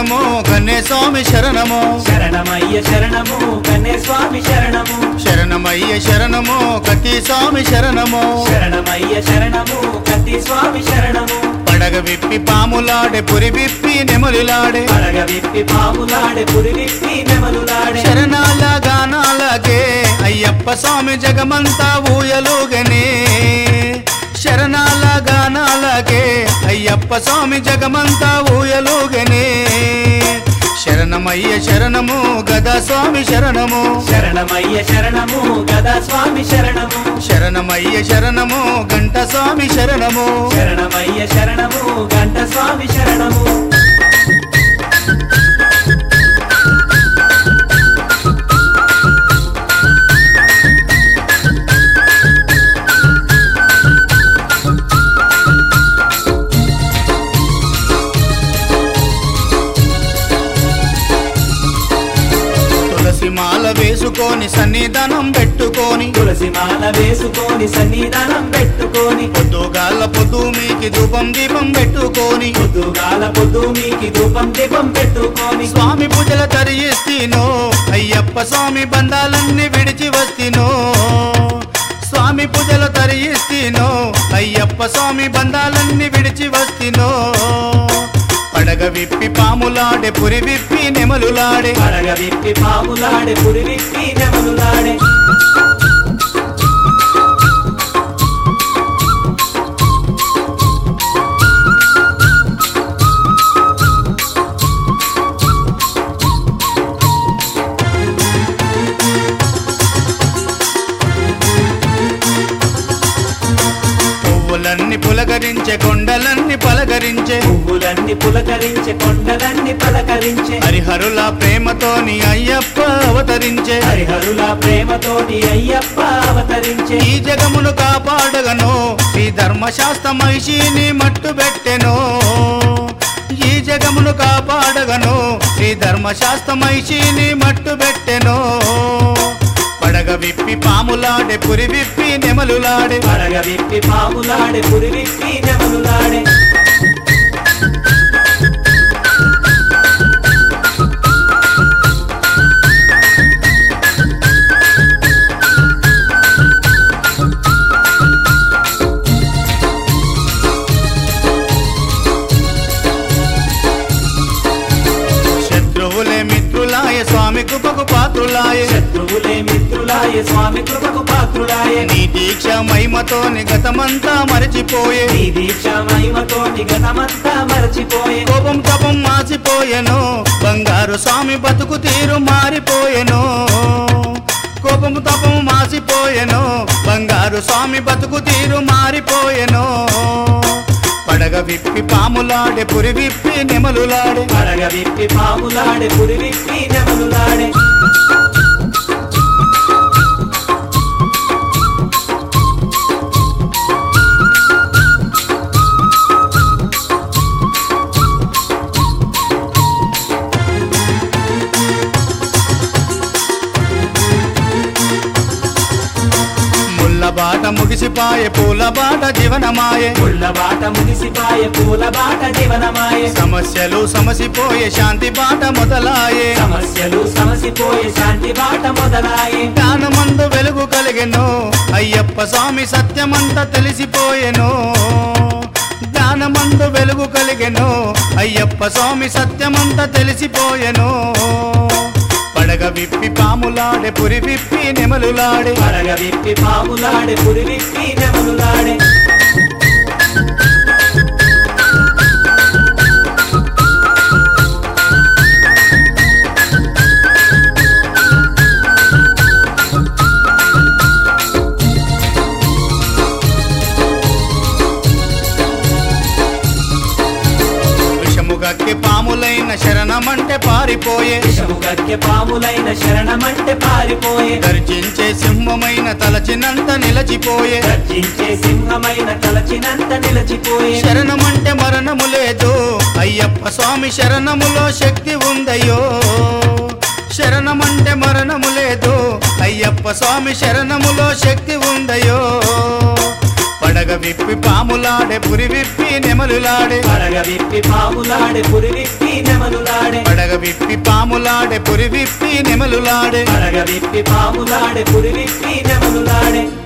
శరణము కన్నే స్వామి శరణము శరణమయ్య శరణము కన్నే స్వామి శరణము శరణమయ్య శరణము కత్తి స్వామి శరణము శరణమయ్య శరణము కత్తి స్వామి శరణము పడగ విప్పి పాములాడే పురి విప్పి నెమలిలాడే పడగ విప్పి పాములాడే పురి విప్పి నెమలులాడే శరణాల గానాలకే అయ్యప్ప స్వామి జగమంతా ఊయలుగనే శరణాల గానాలకే అయ్యప్ప స్వామి జగమంతా ఊయలుగనే శరణమయ్య శరణము గదా స్వామి శరణము శరణమయ్య శరణము గదా స్వామి శరణము శరణమయ్య శరణము గంట స్వామి శరణము శరణమయ్య శరణము గంట స్వామి శరణము తులసి మాల వేసుకొని సన్నిధానం పెట్టుకొని తులసి మాల వేసుకొని సన్నిధానం పెట్టుకొని పొద్దుగాల పొద్దు మీకి ధూపం దీపం పెట్టుకొని పొద్దుగాల పొద్దు మీకి ధూపం దీపం పెట్టుకొని స్వామి పూజల తరియిస్తీనో అయ్యప్ప స్వామి బంధాలన్నీ విడిచి వస్తీనో స్వామి పూజల తరియిస్తీనో అయ్యప్ప స్వామి బంధాలన్నీ విడిచి వస్తీనో పడగ విప్పి పాములాడే పురి విప్పి నెమలులాడే పడగ విప్పి పాములాడే పురి విప్పి నెమలులాడే పువ్వులన్నీ పులకరించే కొండలన్నీ పలకరించే పువ్వులన్నీ పులకరించే కొండలన్నీ పలకరించే హరిహరుల ప్రేమతోని అయ్యప్ప అవతరించే హరిహరుల ప్రేమతోటి అయ్యప్ప అవతరించే ఈ జగమును కాపాడగను శ్రీ ధర్మశాస్త్ర మహిషిని మట్టు పెట్టెను ఈ జగమును కాపాడగను శ్రీ ధర్మశాస్త్ర మహిషిని మట్టు పెట్టెను పడగ విప్పి పాములాడే పురి విప్పి నెమలులాడే పడగ విప్పి పాములాడే పురి విప్పి నెమలులాడే శత్రువులే మిత్రులాయ స్వామి కృపకు పాత్రులాయ శత్రువులే మిత్రులాయే స్వామి కృపకు పాత్రులాయే నీ దీక్ష మహిమతోని గతమంతా మరచిపోయే నీ దీక్ష మహిమతోటి గతమంతా మరచిపోయే కోపం తపం మాసిపోయెను బంగారు స్వామి బతుకు తీరు మారిపోయెను కోపం తపం మాసిపోయెను బంగారు స్వామి బతుకు తీరు మారిపోయెను పడగ విప్పి పాములాడే పురి విప్పి నెమలులాడే పడగ విప్పి పాములాడే పురి విప్పి నెమలులాడే ముళ్ళ బాట ముగిసిపాయే పూల బాట జీవనమాయే ముళ్ళ బాట ముగిసిపాయే పూల బాట జీవనమాయే సమస్యలు సమసిపోయే శాంతి బాట మొదలాయే సమస్యలు సమసిపోయే శాంతి బాట మొదలాయే జ్ఞానమందు వెలుగు కలిగెను అయ్యప్ప స్వామి సత్యమంతా తెలిసిపోయెను జ్ఞానమందు వెలుగు కలిగెను అయ్యప్ప స్వామి సత్యమంతా తెలిసిపోయెను పడగ విప్పి పాములాడే పురి విప్పి నెమలులాడే పడగ విప్పి పాములాడే పురి విప్పి నెమలులాడే విషము గక్కి పాములైన శరణమంటే పారిపోయే విషము గక్కె పాములైన శరణమంటే పారిపోయే గర్జించే సింహమైన తలచినంత నిలచిపోయే గర్జించే సింహమైన తలచినంత నిలచిపోయే శరణమంటే మరణము లేదు అయ్యప్ప స్వామి శరణములో శక్తి ఉందయ్యో శరణమంటే మరణము లేదు అయ్యప్ప స్వామి శరణములో శక్తి ఉందయ్యో పడగ విప్పి పాములాడే పురి విప్పి నెమలులాడే పడగ విప్పి పాములాడే పురి విప్పి నెమలులాడే పడగ విప్పి పాములాడే పురి విప్పి నెమలులాడే పడగ విప్పి పాములాడే పురి విప్పి నెమలులాడే